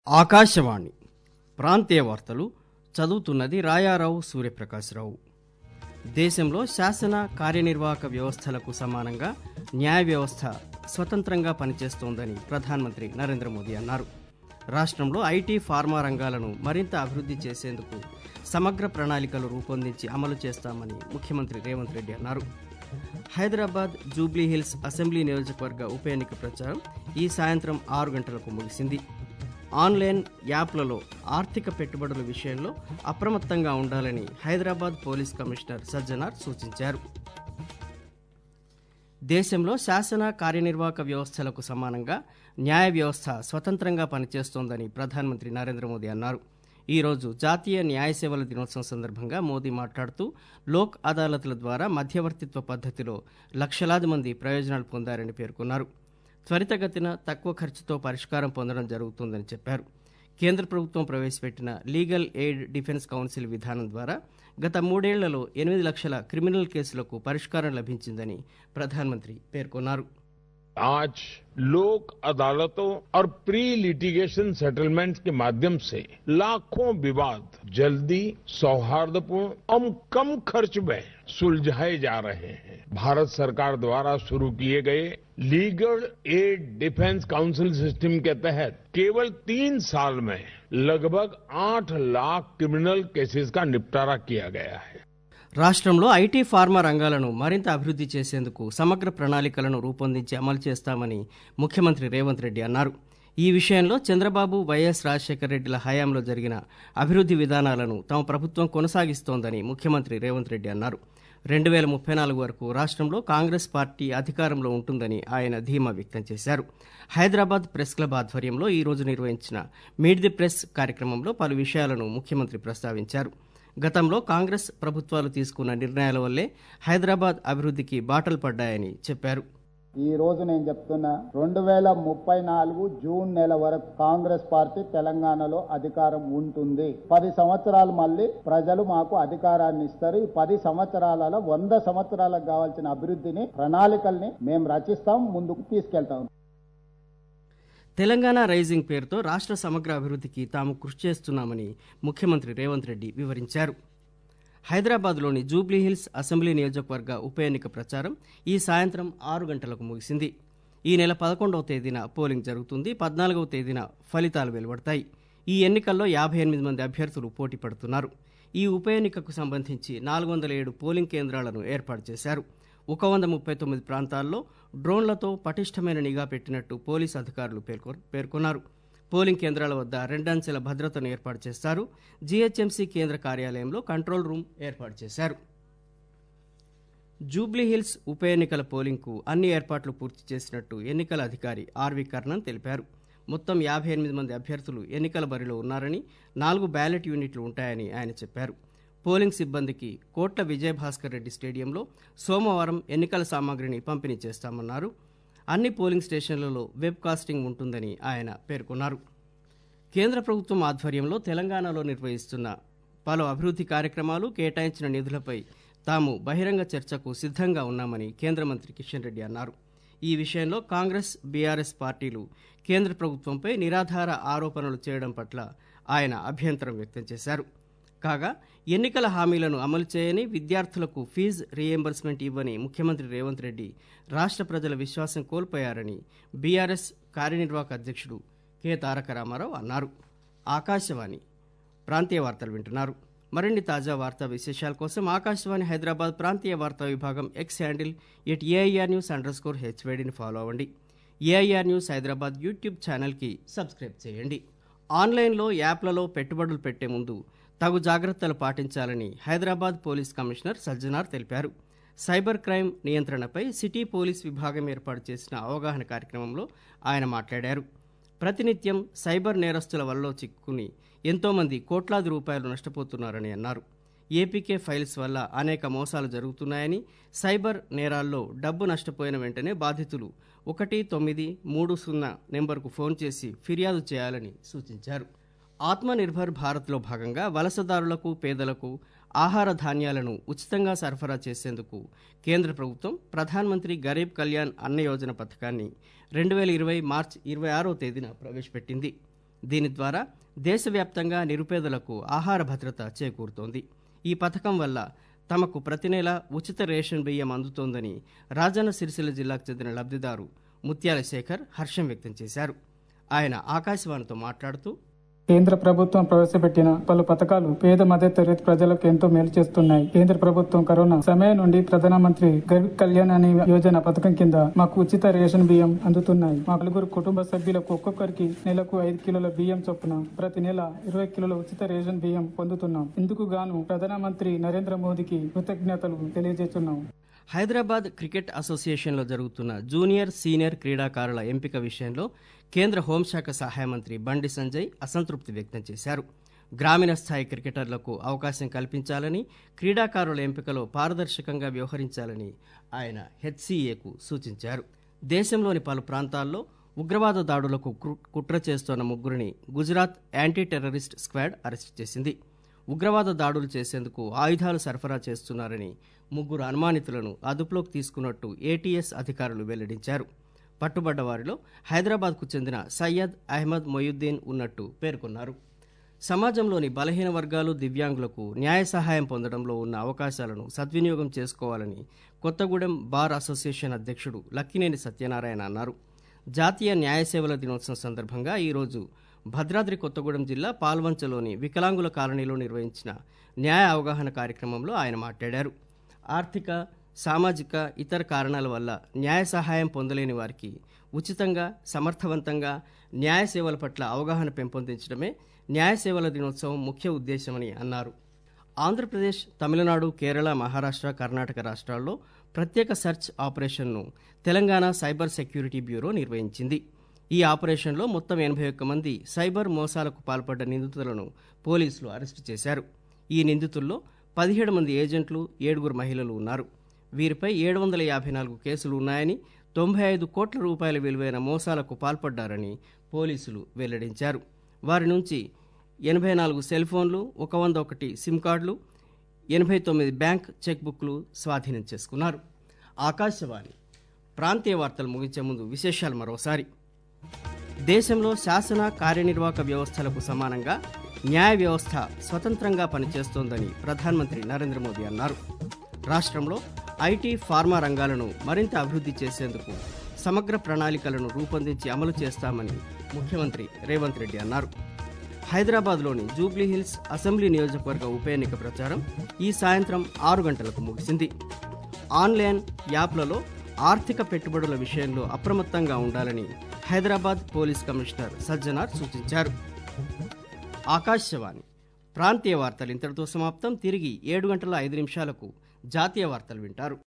ఆకాశవాణి ప్రాంతీయ వార్తలు చదువుతున్నది రాయారావు సూర్యప్రకాశ్రావు దేశంలో శాసన కార్యనిర్వాహక వ్యవస్థలకు సమానంగా న్యాయ వ్యవస్థ స్వతంత్రంగా పనిచేస్తోందని ప్రధానమంత్రి నరేంద్ర మోదీ అన్నారు రాష్ట్రంలో ఐటీ ఫార్మా రంగాలను మరింత అభివృద్ధి చేసేందుకు సమగ్ర ప్రణాళికలు రూపొందించి అమలు చేస్తామని ముఖ్యమంత్రి రేవంత్ రెడ్డి అన్నారు హైదరాబాద్ జూబ్లీహిల్స్ అసెంబ్లీ నియోజకవర్గ ఉప ఎన్నిక ప్రచారం ఈ సాయంత్రం ఆరు గంటలకు ముగిసింది ఆన్లైన్ యాప్లలో ఆర్థిక పెట్టుబడుల విషయంలో అప్రమత్తంగా ఉండాలని హైదరాబాద్ పోలీస్ కమిషనర్ సజ్జనార్ సూచించారు దేశంలో శాసన కార్యనిర్వాహక వ్యవస్థలకు సమానంగా న్యాయ వ్యవస్థ స్వతంత్రంగా పనిచేస్తోందని ప్రధానమంత్రి నరేంద్ర మోదీ అన్నారు ఈ రోజు జాతీయ న్యాయ సేవల దినోత్సవం సందర్భంగా మోదీ మాట్లాడుతూ లోక్ అదాలత్ల ద్వారా మధ్యవర్తిత్వ పద్ధతిలో లక్షలాది మంది ప్రయోజనాలు పొందారని పేర్కొన్నారు త్వరితగతిన తక్కువ ఖర్చుతో పరిష్కారం పొందడం జరుగుతుందని చెప్పారు కేంద్ర ప్రభుత్వం ప్రవేశపెట్టిన లీగల్ ఎయిడ్ డిఫెన్స్ కౌన్సిల్ విధానం ద్వారా గత మూడేళ్లలో ఎనిమిది లక్షల క్రిమినల్ కేసులకు పరిష్కారం లభించిందని ప్రధానమంత్రి పేర్కొన్నారు आज लोक अदालतों और प्री लिटिगेशन सेटलमेंट के माध्यम से लाखों विवाद जल्दी सौहार्दपूर्ण और कम खर्च में सुलझाए जा रहे हैं भारत सरकार द्वारा शुरू किए गए legal aid defence council system के तहत केवल तीन साल में लगभग आठ लाख क्रिमिनल केसेस का निपटारा किया गया है రాష్ట్రంలో ఐటీ ఫార్మా రంగాలను మరింత అభివృద్ధి చేసేందుకు సమగ్ర ప్రణాళికలను రూపొందించి అమలు చేస్తామని ముఖ్యమంత్రి రేవంత్ రెడ్డి అన్నారు ఈ విషయంలో చంద్రబాబు వైఎస్ రాజశేఖర రెడ్డిల హయాంలో జరిగిన అభివృద్ధి విధానాలను తమ ప్రభుత్వం కొనసాగిస్తోందని ముఖ్యమంత్రి రేవంత్ రెడ్డి అన్నారు రెండు వేల ముప్పై నాలుగు వరకు రాష్ట్రంలో కాంగ్రెస్ పార్టీ అధికారంలో ఉంటుందని ఆయన ధీమా వ్యక్తం చేశారు హైదరాబాద్ ప్రెస్ క్లబ్ ఆధ్వర్యంలో ఈ రోజు నిర్వహించిన మీట్ ది ప్రెస్ కార్యక్రమంలో పలు విషయాలను ముఖ్యమంత్రి ప్రస్తావించారు గతంలో కాంగ్రెస్ ప్రభుత్వాలు తీసుకున్న నిర్ణయాల వల్లే హైదరాబాద్ అభివృద్ధికి బాటలు పడ్డాయని చెప్పారు ఈ రోజు నేను చెప్తున్నా రెండు వేల ముప్పై నాలుగు జూన్ నెల వరకు కాంగ్రెస్ పార్టీ తెలంగాణలో అధికారం ఉంటుంది పది సంవత్సరాలు మళ్ళీ ప్రజలు మాకు అధికారాన్ని ఇస్తారు ఈ పది సంవత్సరాలలో వంద సంవత్సరాలకు కావాల్సిన అభివృద్ధిని ప్రణాళికల్ని మేము రచిస్తాం ముందుకు తీసుకెళ్తాం తెలంగాణ రైజింగ్ పేరుతో రాష్ట్ర సమగ్ర అభివృద్ధికి తాము కృషి చేస్తున్నామని ముఖ్యమంత్రి రేవంత్ రెడ్డి వివరించారు హైదరాబాద్లోని జూబ్లీహిల్స్ అసెంబ్లీ నియోజకవర్గ ఉప ఎన్నిక ప్రచారం ఈ సాయంత్రం ఆరు గంటలకు ముగిసింది ఈ నెల పదకొండవ తేదీన పోలింగ్ జరుగుతుంది పద్నాలుగవ తేదీన ఫలితాలు వెలువడతాయి ఈ ఎన్నికల్లో యాభై ఎనిమిది మంది అభ్యర్థులు పోటీ పడుతున్నారు ఈ ఉప ఎన్నికకు సంబంధించి నాలుగు వందల ఏడు పోలింగ్ కేంద్రాలను ఏర్పాటు చేశారు ఒక వంద ముప్పై తొమ్మిది ప్రాంతాల్లో డ్రోన్లతో పటిష్టమైన నిఘా పెట్టినట్టు పోలీసు అధికారులు పేర్కొ పేర్కొన్నారు పోలింగ్ కేంద్రాల వద్ద రెండంచెల భద్రతను ఏర్పాటు చేస్తారు జీహెచ్ఎంసీ కేంద్ర కార్యాలయంలో కంట్రోల్ రూమ్ ఏర్పాటు చేశారు జూబ్లీహిల్స్ ఉప ఎన్నికల పోలింగ్కు అన్ని ఏర్పాట్లు పూర్తి చేసినట్టు ఎన్నికల అధికారి ఆర్వి కర్ణన్ తెలిపారు మొత్తం యాభై ఎనిమిది మంది అభ్యర్థులు ఎన్నికల బరిలో ఉన్నారని నాలుగు బ్యాలెట్ యూనిట్లు ఉంటాయని ఆయన చెప్పారు పోలింగ్ సిబ్బందికి కోట్ల విజయభాస్కర్ రెడ్డి స్టేడియంలో సోమవారం ఎన్నికల సామాగ్రిని పంపిణీ చేస్తామన్నారు అన్ని పోలింగ్ స్టేషన్లలో వెబ్ కాస్టింగ్ ఉంటుందని ఆయన పేర్కొన్నారు కేంద్ర ప్రభుత్వం ఆధ్వర్యంలో తెలంగాణలో నిర్వహిస్తున్న పలు అభివృద్ధి కార్యక్రమాలు కేటాయించిన నిధులపై తాము బహిరంగ చర్చకు సిద్ధంగా ఉన్నామని కేంద్ర మంత్రి కిషన్ రెడ్డి అన్నారు ఈ విషయంలో కాంగ్రెస్ బీఆర్ఎస్ పార్టీలు కేంద్ర ప్రభుత్వంపై నిరాధార ఆరోపణలు చేయడం పట్ల ఆయన అభ్యంతరం వ్యక్తం చేశారు కాగా ఎన్నికల హామీలను అమలు చేయని విద్యార్థులకు ఫీజు రీఎంబర్స్మెంట్ ఇవ్వని ముఖ్యమంత్రి రేవంత్ రెడ్డి రాష్ట్ర ప్రజల విశ్వాసం కోల్పోయారని బీఆర్ఎస్ కార్యనిర్వాహక అధ్యక్షుడు కె తారక రామారావు అన్నారు ఆకాశవాణి ప్రాంతీయ వార్తలు వింటున్నారు మరిన్ని తాజా వార్తా విశేషాల కోసం ఆకాశవాణి హైదరాబాద్ ప్రాంతీయ వార్తా విభాగం X handle at AIR news underscore స్కోర్ హెచ్వేడిని ఫాలో అవ్వండి ఏఐఆర్ న్యూస్ హైదరాబాద్ యూట్యూబ్ ఛానల్కి సబ్స్క్రైబ్ చేయండి ఆన్లైన్లో యాప్లలో పెట్టుబడులు పెట్టే ముందు తగు జాగ్రత్తలు పాటించాలని హైదరాబాద్ పోలీస్ కమిషనర్ సజ్జనార్ తెలిపారు సైబర్ క్రైమ్ నియంత్రణపై సిటీ పోలీస్ విభాగం ఏర్పాటు చేసిన అవగాహన కార్యక్రమంలో ఆయన మాట్లాడారు ప్రతినిత్యం సైబర్ నేరస్తుల వల్ల చిక్కుకుని ఎంతోమంది కోట్లాది రూపాయలు నష్టపోతున్నారని అన్నారు ఏపీకే ఫైల్స్ వల్ల అనేక మోసాలు జరుగుతున్నాయని సైబర్ నేరాల్లో డబ్బు నష్టపోయిన వెంటనే బాధితులు ఒకటి తొమ్మిది మూడు సున్నా నెంబర్కు ఫోన్ చేసి ఫిర్యాదు చేయాలని సూచించారు ఆత్మనిర్భర్ భారత్లో భాగంగా వలసదారులకు పేదలకు ఆహార ధాన్యాలను ఉచితంగా సరఫరా చేసేందుకు కేంద్ర ప్రభుత్వం ప్రధానమంత్రి గరీబ్ కళ్యాణ్ అన్న యోజన పథకాన్ని రెండు వేల ఇరవై మార్చి ఇరవై ఆరో తేదీన ప్రవేశపెట్టింది దీని ద్వారా దేశవ్యాప్తంగా నిరుపేదలకు ఆహార భద్రత చేకూరుతోంది ఈ పథకం వల్ల తమకు ప్రతి నెల ఉచిత రేషన్ బియ్యం అందుతోందని రాజన్న సిరిసిల్ల జిల్లాకు చెందిన లబ్ధిదారు ముత్యాల శేఖర్ హర్షం వ్యక్తం చేశారు ఆయన ఆకాశవాణితో మాట్లాడుతూ కేంద్ర ప్రభుత్వం ప్రవేశపెట్టిన పలు పథకాలు పేద మధ్యతరగతి ప్రజలకు ఎంతో మేలు చేస్తున్నాయి కేంద్ర ప్రభుత్వం కరోనా సమయం నుండి ప్రధానమంత్రి గరీబ్ కళ్యాణ్ అనే యోజన పథకం కింద మాకు ఉచిత రేషన్ బియ్యం అందుతున్నాయి మా నలుగురు కుటుంబ సభ్యులకు ఒక్కొక్కరికి నెలకు ఐదు కిలోల బియ్యం చొప్పున ప్రతి నెల ఇరవై కిలోల ఉచిత రేషన్ బియ్యం పొందుతున్నాం ఇందుకు గాను ప్రధానమంత్రి నరేంద్ర మోదీకి కృతజ్ఞతలు తెలియజేస్తున్నాం హైదరాబాద్ క్రికెట్ అసోసియేషన్లో జరుగుతున్న జూనియర్ సీనియర్ క్రీడాకారుల ఎంపిక విషయంలో కేంద్ర హోంశాఖ సహాయ మంత్రి బండి సంజయ్ అసంతృప్తి వ్యక్తం చేశారు గ్రామీణ స్థాయి క్రికెటర్లకు అవకాశం కల్పించాలని క్రీడాకారుల ఎంపికలో పారదర్శకంగా వ్యవహరించాలని ఆయన హెచ్సీఏకు సూచించారు దేశంలోని పలు ప్రాంతాల్లో ఉగ్రవాద దాడులకు కు- కుట్ర చేస్తోన్న ముగ్గురిని Gujarat anti terrorist squad arrest చేసింది ఉగ్రవాద దాడులు చేసేందుకు ఆయుధాలు సరఫరా చేస్తున్నారని ముగ్గురు అనుమానితులను అదుపులోకి తీసుకున్నట్టు ఏటీఎస్ అధికారులు వెల్లడించారు పట్టుబడ్డ వారిలో హైదరాబాద్కు చెందిన సయ్యద్ అహ్మద్ మొయుద్దీన్ ఉన్నట్టు పేర్కొన్నారు సమాజంలోని బలహీన వర్గాలు దివ్యాంగులకు న్యాయ సహాయం పొందడంలో ఉన్న అవకాశాలను సద్వినియోగం చేసుకోవాలని కొత్తగూడెం బార్ అసోసియేషన్ అధ్యక్షుడు లక్కినేని సత్యనారాయణ అన్నారు జాతీయ న్యాయ సేవల దినోత్సవం సందర్భంగా ఈరోజు భద్రాద్రి కొత్తగూడెం జిల్లా పాల్వంచలోని వికలాంగుల కాలనీలో నిర్వహించిన న్యాయ అవగాహన కార్యక్రమంలో ఆయన మాట్లాడారు ఆర్థిక సామాజిక ఇతర కారణాల వల్ల న్యాయ సహాయం పొందలేని వారికి ఉచితంగా సమర్థవంతంగా న్యాయ సేవల పట్ల అవగాహన పెంపొందించడమే న్యాయ సేవల దినోత్సవం ముఖ్య ఉద్దేశమని అన్నారు ఆంధ్రప్రదేశ్ తమిళనాడు కేరళ మహారాష్ట్ర కర్ణాటక రాష్ట్రాల్లో ప్రత్యేక సెర్చ్ ఆపరేషన్ను తెలంగాణ సైబర్ సెక్యూరిటీ బ్యూరో నిర్వహించింది ఈ ఆపరేషన్లో మొత్తం ఎనభై ఒక్క మంది సైబర్ మోసాలకు పాల్పడ్డ నిందితులను పోలీసులు అరెస్టు చేశారు ఈ నిందితుల్లో పదిహేడు మంది ఏజెంట్లు ఏడుగురు మహిళలు ఉన్నారు వీరిపై ఏడు వందల యాభై నాలుగు కేసులు ఉన్నాయని తొంభై ఐదు కోట్ల రూపాయల విలువైన మోసాలకు పాల్పడ్డారని పోలీసులు వెల్లడించారు వారి నుంచి ఎనభై నాలుగు సెల్ ఫోన్లు ఒక వంద ఒకటి సిమ్ కార్డులు ఎనభై తొమ్మిది బ్యాంక్ చెక్ బుక్లు స్వాధీనం చేసుకున్నారు ఆకాశవాణి ప్రాంతీయ వార్తలు ముగించే ముందు విశేషాలు మరోసారి దేశంలో శాసన కార్యనిర్వాహక వ్యవస్థలకు సమానంగా న్యాయ వ్యవస్థ స్వతంత్రంగా పనిచేస్తోందని ప్రధానమంత్రి నరేంద్ర మోదీ అన్నారు రాష్ట్రంలో ఐటీ ఫార్మా రంగాలను మరింత అభివృద్ధి చేసేందుకు సమగ్ర ప్రణాళికలను రూపొందించి అమలు చేస్తామని ముఖ్యమంత్రి రేవంత్ రెడ్డి అన్నారు హైదరాబాద్లోని జూబ్లీహిల్స్ అసెంబ్లీ నియోజకవర్గ ఉప ఎన్నిక ప్రచారం ఈ సాయంత్రం ఆరు గంటలకు ముగిసింది ఆన్లైన్ యాప్లలో ఆర్థిక పెట్టుబడుల విషయంలో అప్రమత్తంగా ఉండాలని హైదరాబాద్ పోలీస్ కమిషనర్ సజ్జనార్ సూచించారు ఆకాశవాణి ప్రాంతీయ వార్తలు ఇంతటితో సమాప్తం తిరిగి ఏడు గంటల ఐదు నిమిషాలకు జాతీయ వార్తలు వింటారు